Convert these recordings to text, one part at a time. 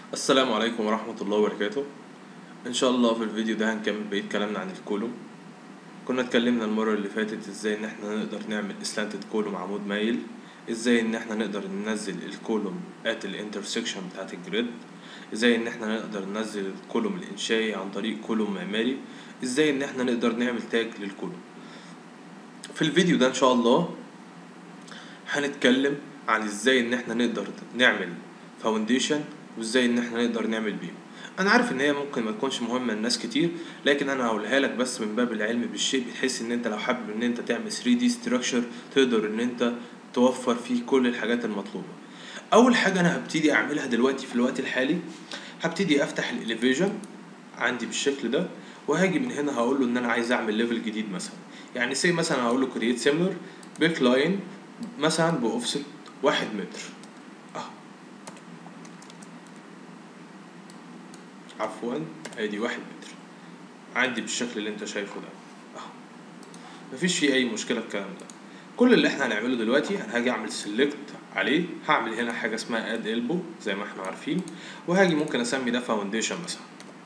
السلام عليكم ورحمة الله وبركاته إن شاء الله في الفيديو ده هنكمل بقية كلامنا عن الكولوم كنا اتكلمنا المرة اللي فاتت ازاي ان احنا نقدر نعمل اسلانتد كولوم عمود مايل ازاي ان احنا نقدر ننزل الكولوم ات الانترسكشن بتاعت الجريد ازاي ان احنا نقدر ننزل الكولوم الانشائي عن طريق كولوم معماري ازاي ان احنا نقدر نعمل تاج للكولوم في الفيديو ده ان شاء الله هنتكلم عن ازاي ان احنا نقدر نعمل فاونديشن وازاي ان احنا نقدر نعمل بيهم انا عارف ان هي ممكن ما تكونش مهمه لناس كتير لكن انا هقولها لك بس من باب العلم بالشيء بحيث ان انت لو حابب ان انت تعمل 3 دي ستراكشر تقدر ان انت توفر فيه كل الحاجات المطلوبه اول حاجه انا هبتدي اعملها دلوقتي في الوقت الحالي هبتدي افتح الاليفيجن عندي بالشكل ده وهاجي من هنا هقول له ان انا عايز اعمل ليفل جديد مثلا يعني سي مثلا هقول له كرييت سيميلر بيك لاين مثلا باوفست واحد متر اهو عفوا ادي واحد متر عندي بالشكل اللي انت شايفه ده اهو مفيش فيه اي مشكله الكلام ده كل اللي احنا هنعمله دلوقتي انا هاجي اعمل سيلكت عليه هعمل هنا حاجه اسمها اد البو زي ما احنا عارفين وهاجي ممكن اسمي ده فاونديشن مثلا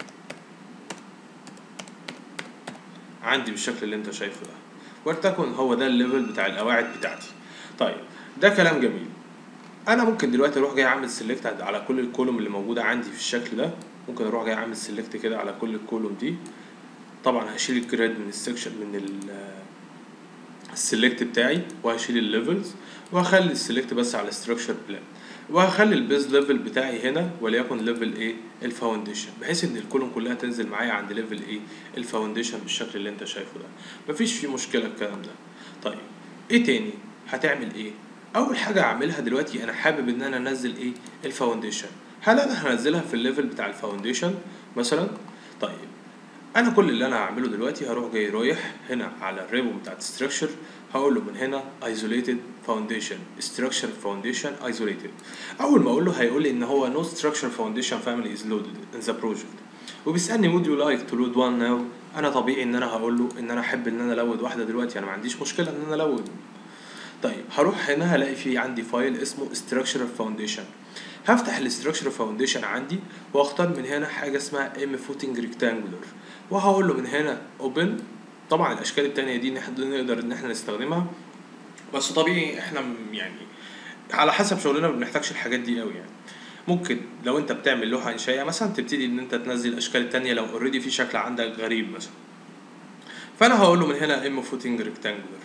عندي بالشكل اللي انت شايفه ده ولتكن هو ده الليفل بتاع القواعد بتاعتي طيب ده كلام جميل انا ممكن دلوقتي اروح جاي اعمل سيلكت على كل الكولوم اللي موجوده عندي في الشكل ده ممكن اروح جاي اعمل سيلكت كده على كل الكولوم دي طبعا هشيل الجريد من السكشن من السيلكت بتاعي وهشيل الليفلز وهخلي السيلكت بس على ستراكشر بلان وهخلي البيز ليفل بتاعي هنا وليكن ليفل ايه الفاونديشن بحيث ان الكولوم كلها تنزل معايا عند ليفل ايه الفاونديشن بالشكل اللي انت شايفه ده مفيش فيه مشكله الكلام ده طيب ايه تاني هتعمل ايه اول حاجه هعملها دلوقتي انا حابب ان انا انزل ايه الفاونديشن هل انا هنزلها في الليفل بتاع الفاونديشن مثلا طيب انا كل اللي انا هعمله دلوقتي هروح جاي رايح هنا على الريبو بتاعت structure هقول له من هنا isolated foundation structure foundation isolated اول ما اقول له هيقول لي ان هو no structure foundation family is loaded in the project وبيسالني would you like to load one now انا طبيعي ان انا هقول له ان انا احب ان انا الود واحده دلوقتي انا ما عنديش مشكله ان انا الود طيب هروح هنا هلاقي في عندي فايل اسمه structural foundation هفتح الاستراكشر فاونديشن عندي واختار من هنا حاجه اسمها ام فوتنج ريكتانجولر وهقول له من هنا اوبن طبعا الاشكال التانية دي نقدر ان احنا نستخدمها بس طبيعي احنا يعني على حسب شغلنا ما بنحتاجش الحاجات دي قوي يعني ممكن لو انت بتعمل لوحه انشائيه مثلا تبتدي ان انت تنزل الاشكال التانية لو اوريدي في شكل عندك غريب مثلا فانا هقول له من هنا ام فوتنج ريكتانجولر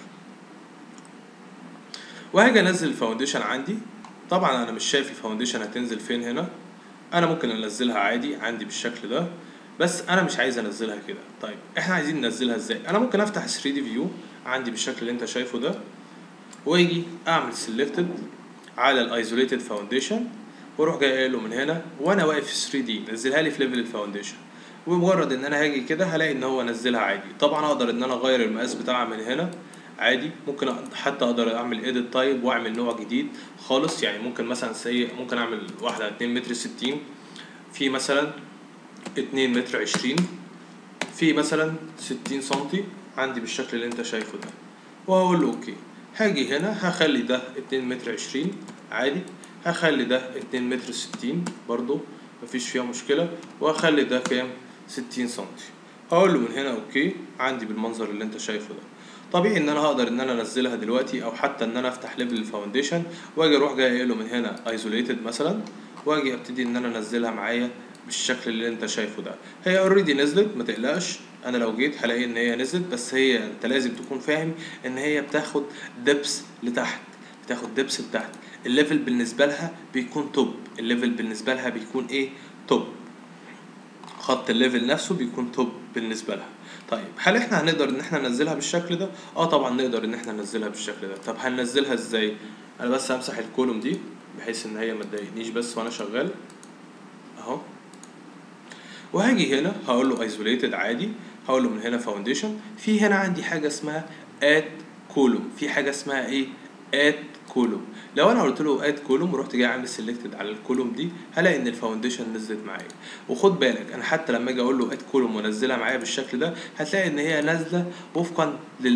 وهاجي انزل الفاونديشن عندي طبعا انا مش شايف الفاونديشن هتنزل فين هنا انا ممكن انزلها عادي عندي بالشكل ده بس انا مش عايز انزلها كده طيب احنا عايزين ننزلها ازاي انا ممكن افتح 3 دي فيو عندي بالشكل اللي انت شايفه ده واجي اعمل سيلكتد على الايزوليتد فاونديشن واروح جاي قايل له من هنا وانا واقف في 3 دي نزلها لي في ليفل الفاونديشن ومجرد ان انا هاجي كده هلاقي ان هو نزلها عادي طبعا اقدر ان انا اغير المقاس بتاعها من هنا عادي ممكن حتى اقدر اعمل ايديت تايب واعمل نوع جديد خالص يعني ممكن مثلا سي ممكن اعمل واحده 2 متر 60 في مثلا 2 متر 20 في مثلا 60 سنتي عندي بالشكل اللي انت شايفه ده وهقول له اوكي هاجي هنا هخلي ده 2 متر 20 عادي هخلي ده 2 متر 60 برضو مفيش فيها مشكله وهخلي ده كام 60 سنتي هقول له من هنا اوكي عندي بالمنظر اللي انت شايفه ده طبيعي ان انا هقدر ان انا انزلها دلوقتي او حتى ان انا افتح ليفل الفاونديشن واجي اروح جاي قايل له من هنا ايزوليتد مثلا واجي ابتدي ان انا انزلها معايا بالشكل اللي انت شايفه ده هي اوريدي نزلت ما تقلقش انا لو جيت هلاقي ان هي نزلت بس هي انت لازم تكون فاهم ان هي بتاخد دبس لتحت بتاخد دبس لتحت الليفل بالنسبه لها بيكون توب الليفل بالنسبه لها بيكون ايه توب خط الليفل نفسه بيكون توب بالنسبه لها طيب هل احنا هنقدر ان احنا ننزلها بالشكل ده اه طبعا نقدر ان احنا ننزلها بالشكل ده طب هننزلها ازاي انا بس همسح الكولوم دي بحيث ان هي ما تضايقنيش بس وانا شغال اهو وهاجي هنا هقول له ايزوليتد عادي هقول له من هنا فاونديشن في هنا عندي حاجه اسمها اد كولوم في حاجه اسمها ايه اد كولوم لو انا قلت له اد كولوم ورحت جاي عامل سيلكتد على الكولوم دي هلاقي ان الفاونديشن نزلت معايا وخد بالك انا حتى لما اجي اقول له اد كولوم وانزلها معايا بالشكل ده هتلاقي ان هي نازله وفقا لل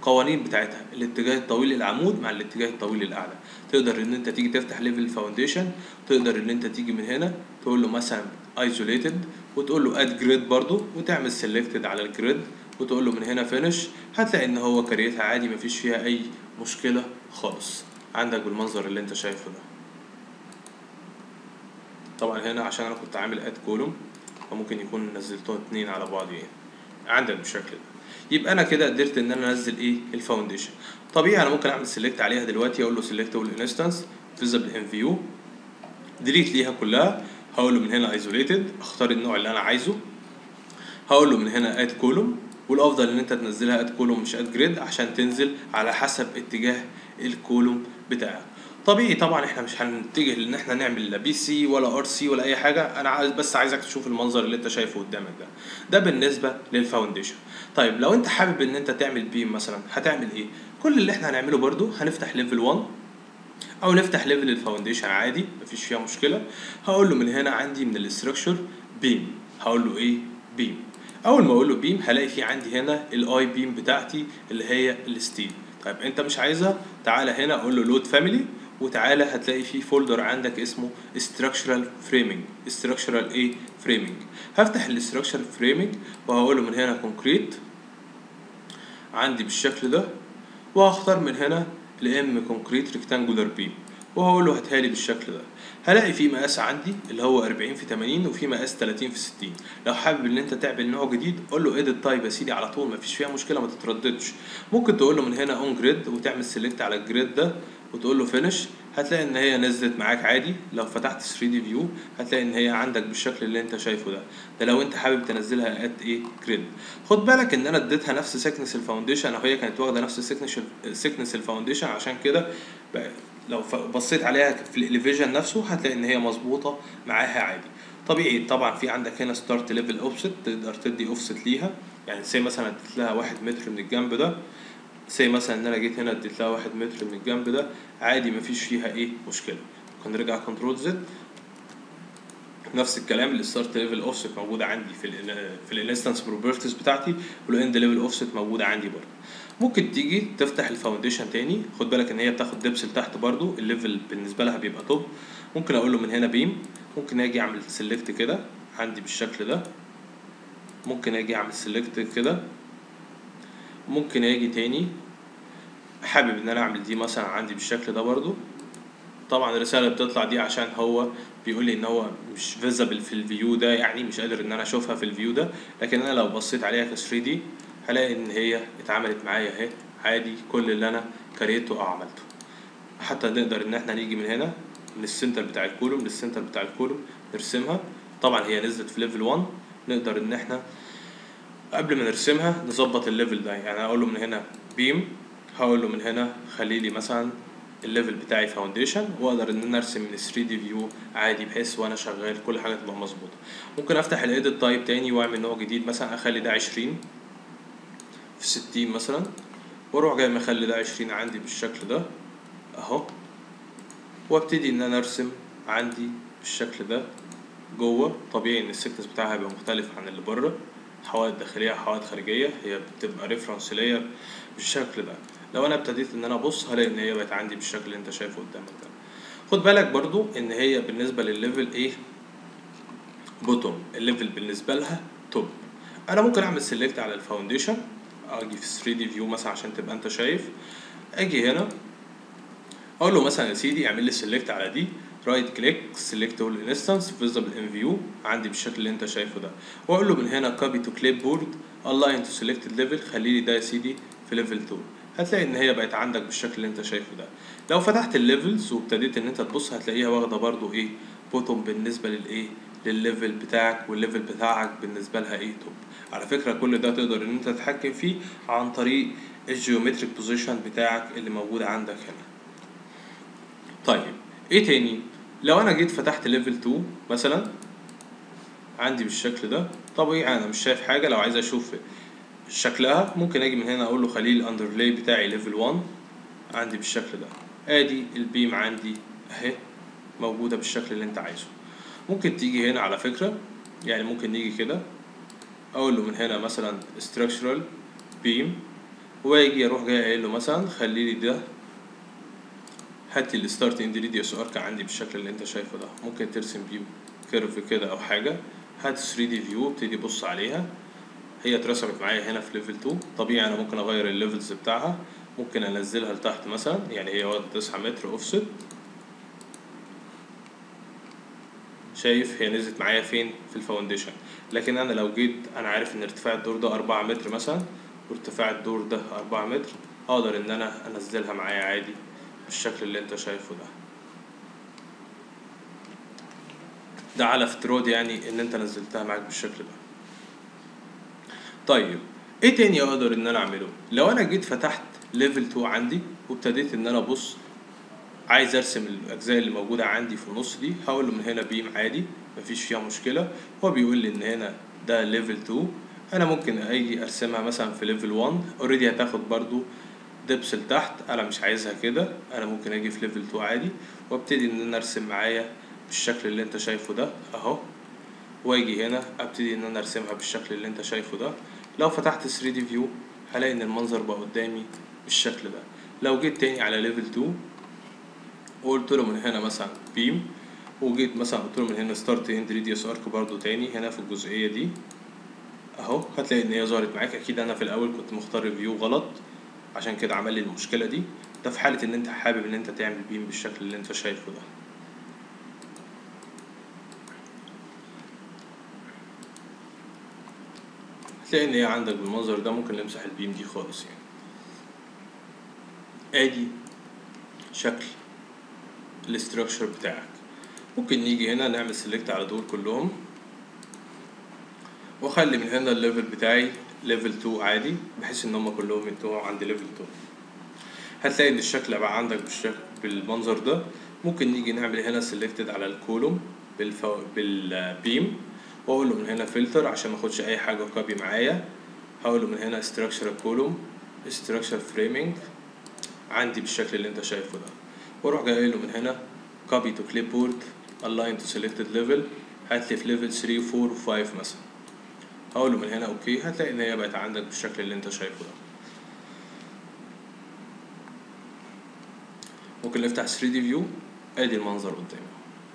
قوانين بتاعتها الاتجاه الطويل للعمود مع الاتجاه الطويل للاعلى تقدر ان انت تيجي تفتح ليفل فاونديشن تقدر ان انت تيجي من هنا تقول له مثلا ايزوليتد وتقول له اد جريد برضو وتعمل سيلكتد على الجريد وتقول له من هنا فينش هتلاقي ان هو كريتها عادي مفيش فيها اي مشكله خالص عندك بالمنظر اللي انت شايفه ده طبعا هنا عشان انا كنت عامل اد كولوم فممكن يكون نزلتهم اتنين على بعض يعني عندك بالشكل ده يبقى انا كده قدرت ان انا انزل ايه الفاونديشن طبيعي انا ممكن اعمل سيلكت عليها دلوقتي اقول له سيلكت اول انستنس فيزبل ان فيو ديليت ليها كلها هقول له من هنا ايزوليتد اختار النوع اللي انا عايزه هقول له من هنا اد كولوم والافضل ان انت تنزلها اد كولوم مش اد جريد عشان تنزل على حسب اتجاه الكولوم بتاعك طبيعي طبعا احنا مش هنتجه ان احنا نعمل لا بي سي ولا ار سي ولا اي حاجه انا عايز بس عايزك تشوف المنظر اللي انت شايفه قدامك ده ده بالنسبه للفاونديشن طيب لو انت حابب ان انت تعمل بيم مثلا هتعمل ايه كل اللي احنا هنعمله برضو هنفتح ليفل 1 او نفتح ليفل الفاونديشن عادي مفيش فيها مشكله هقول له من هنا عندي من الاستراكشر بيم هقول له ايه بيم اول ما اقول له بيم هلاقي في عندي هنا الاي بيم بتاعتي اللي هي الستيل طيب انت مش عايزها تعالى هنا اقول له لود فاميلي وتعالى هتلاقي في فولدر عندك اسمه structural framing structural ايه framing هفتح structural framing وهقول له من هنا concrete عندي بالشكل ده وهختار من هنا الام concrete rectangular beam وهقول له هاتها لي بالشكل ده هلاقي في مقاس عندي اللي هو 40 في 80 وفي مقاس 30 في 60 لو حابب ان انت تعمل نوع جديد قول له اديت تايب يا سيدي على طول مفيش فيها مشكله ما تترددش ممكن تقول له من هنا اون جريد وتعمل سيلكت على الجريد ده وتقول له فينش هتلاقي ان هي نزلت معاك عادي لو فتحت 3 دي فيو هتلاقي ان هي عندك بالشكل اللي انت شايفه ده ده لو انت حابب تنزلها ات ايه جريد خد بالك ان انا اديتها نفس سيكنس الفاونديشن او هي كانت واخده نفس سيكنس سيكنس الفاونديشن عشان كده لو بصيت عليها في الاليفيجن نفسه هتلاقي ان هي مظبوطه معاها عادي طبيعي طبعا في عندك هنا ستارت ليفل اوفست تقدر تدي اوفست ليها يعني سي مثلا اديت لها واحد متر من الجنب ده سي مثلا ان انا جيت هنا اديت لها واحد متر من الجنب ده عادي مفيش فيها ايه مشكله ممكن نرجع كنترول زد نفس الكلام الستارت ليفل اوفست موجوده عندي في ال في الانستنس بروبرتيز بتاعتي والاند ليفل اوفست موجوده عندي برضه ممكن تيجي تفتح الفاونديشن تاني خد بالك ان هي بتاخد دبس لتحت برضو الليفل بالنسبه لها بيبقى توب ممكن اقول له من هنا بيم ممكن اجي اعمل سيلكت كده عندي بالشكل ده ممكن اجي اعمل سيلكت كده ممكن اجي تاني حابب ان انا اعمل دي مثلا عندي بالشكل ده برضو طبعا الرساله بتطلع دي عشان هو بيقول لي ان هو مش فيزبل في الفيو ده يعني مش قادر ان انا اشوفها في الفيو ده لكن انا لو بصيت عليها ك 3 دي هلاقي ان هي اتعملت معايا اهي عادي كل اللي انا كريته او عملته حتى نقدر ان احنا نيجي من هنا من السنتر بتاع الكولوم للسنتر بتاع الكولوم نرسمها طبعا هي نزلت في ليفل 1 نقدر ان احنا قبل ما نرسمها نظبط الليفل ده يعني اقول له من هنا بيم هقول له من هنا خلي لي مثلا الليفل بتاعي فاونديشن واقدر ان انا ارسم من 3 دي فيو عادي بحيث وانا شغال كل حاجه تبقى مظبوطه ممكن افتح الايديت تايب تاني واعمل نوع جديد مثلا اخلي ده 20 في 60 مثلا واروح جاي مخلي ده 20 عندي بالشكل ده اهو وابتدي ان انا ارسم عندي بالشكل ده جوه طبيعي ان السكنس بتاعها هيبقى مختلف عن اللي بره حوائط داخليه حوائط خارجيه هي بتبقى ريفرنس لاير بالشكل ده لو انا ابتديت ان انا ابص هلاقي ان هي بقت عندي بالشكل اللي انت شايفه قدامك ده خد بالك برضو ان هي بالنسبه للليفل ايه بوتوم الليفل بالنسبه لها توب انا ممكن اعمل سيلكت على الفاونديشن اجي في 3 دي فيو مثلا عشان تبقى انت شايف اجي هنا اقول له مثلا يا سيدي اعمل لي سيلكت على دي رايت كليك سيلكت اول انستنس فيزبل ان فيو عندي بالشكل اللي انت شايفه ده واقول له من هنا كوبي تو كليب بورد الاين تو سيلكت ليفل خلي لي ده يا سيدي في ليفل 2 هتلاقي ان هي بقت عندك بالشكل اللي انت شايفه ده لو فتحت الليفلز وابتديت ان انت تبص هتلاقيها واخده برضو ايه بوتوم بالنسبه للايه للليفل بتاعك والليفل بتاعك بالنسبه لها ايه توب على فكره كل ده تقدر ان انت تتحكم فيه عن طريق الجيومتريك بوزيشن بتاعك اللي موجود عندك هنا طيب ايه تاني لو انا جيت فتحت ليفل 2 مثلا عندي بالشكل ده طبيعي انا مش شايف حاجه لو عايز اشوف شكلها ممكن اجي من هنا اقول له خليه الاندرلاي بتاعي ليفل 1 عندي بالشكل ده ادي البيم عندي اهي موجوده بالشكل اللي انت عايزه ممكن تيجي هنا على فكره يعني ممكن نيجي كده اقول له من هنا مثلا structural beam واجي اروح جاي قايل له مثلا خلي لي ده هات لي الستارت اند ريديوس ارك عندي بالشكل اللي انت شايفه ده ممكن ترسم بيه كيرف كده او حاجه هات 3 دي فيو ابتدي بص عليها هي اترسمت معايا هنا في ليفل 2 طبيعي انا ممكن اغير الليفلز بتاعها ممكن انزلها لتحت مثلا يعني هي واخده 9 متر اوفست شايف هي نزلت معايا فين في الفاونديشن لكن انا لو جيت انا عارف ان ارتفاع الدور ده 4 متر مثلا وارتفاع الدور ده 4 متر اقدر ان انا انزلها معايا عادي بالشكل اللي انت شايفه ده ده على افتراض يعني ان انت نزلتها معاك بالشكل ده طيب ايه تاني اقدر ان انا اعمله لو انا جيت فتحت ليفل 2 عندي وابتديت ان انا ابص عايز ارسم الاجزاء اللي موجوده عندي في النص دي هقول له من هنا بيم عادي مفيش فيها مشكله هو بيقول لي ان هنا ده ليفل 2 انا ممكن اجي ارسمها مثلا في ليفل 1 اوريدي هتاخد برضو دبس لتحت انا مش عايزها كده انا ممكن اجي في ليفل 2 عادي وابتدي ان انا ارسم معايا بالشكل اللي انت شايفه ده اهو واجي هنا ابتدي ان انا ارسمها بالشكل اللي انت شايفه ده لو فتحت 3 دي فيو هلاقي ان المنظر بقى قدامي بالشكل ده لو جيت تاني على ليفل 2 وقلت له من هنا مثلا بيم وجيت مثلا قلت له من هنا ستارت اند ريديوس ارك برضو تاني هنا في الجزئيه دي اهو هتلاقي ان هي ظهرت معاك اكيد انا في الاول كنت مختار فيو غلط عشان كده عمل لي المشكله دي ده في حاله ان انت حابب ان انت تعمل بيم بالشكل اللي انت شايفه ده هتلاقي ان هي عندك بالمنظر ده ممكن نمسح البيم دي خالص يعني ادي شكل الاستراكشر بتاعك ممكن نيجي هنا نعمل سيلكت على دول كلهم واخلي من هنا الليفل بتاعي ليفل 2 عادي بحيث ان هم كلهم ينتهوا عند ليفل 2 هتلاقي ان الشكل بقى عندك بالشكل بالمنظر ده ممكن نيجي نعمل هنا سيلكتد على الكولوم بالفو... بالبيم واقول له من هنا فلتر عشان ما اخدش اي حاجه كوبي معايا هقول له من هنا structure كولوم structure framing عندي بالشكل اللي انت شايفه ده واروح جاي له من هنا copy to clipboard align to selected level هات لي في ليفل 3 4 و5 مثلا هقول له من هنا اوكي هتلاقي ان هي بقت عندك بالشكل اللي انت شايفه ده ممكن نفتح 3 دي فيو ادي المنظر قدامي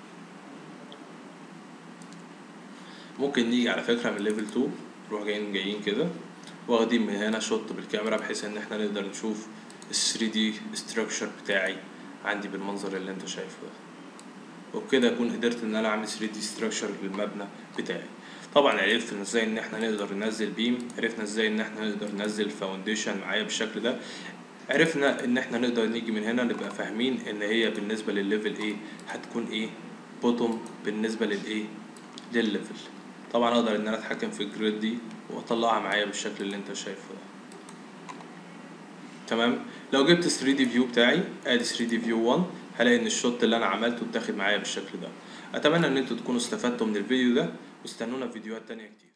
ممكن نيجي على فكره من ليفل 2 نروح جايين جايين كده واخدين من هنا شوت بالكاميرا بحيث ان احنا نقدر نشوف ال 3 دي structure بتاعي عندي بالمنظر اللي انت شايفه ده وبكده اكون قدرت ان انا اعمل 3 دي structure للمبنى بتاعي طبعا عرفنا ازاي ان احنا نقدر ننزل بيم عرفنا ازاي ان احنا نقدر ننزل فاونديشن معايا بالشكل ده عرفنا ان احنا نقدر نيجي من هنا نبقى فاهمين ان هي بالنسبه للليفل ايه هتكون ايه بوتوم بالنسبه للايه للليفل طبعا اقدر ان انا اتحكم في الجريد دي واطلعها معايا بالشكل اللي انت شايفه ده تمام لو جبت 3 دي فيو بتاعي ادي 3 دي فيو 1 هلاقي ان الشوت اللي انا عملته اتاخد معايا بالشكل ده اتمنى ان انتوا تكونوا استفدتوا من الفيديو ده واستنونا في فيديوهات تانية كتير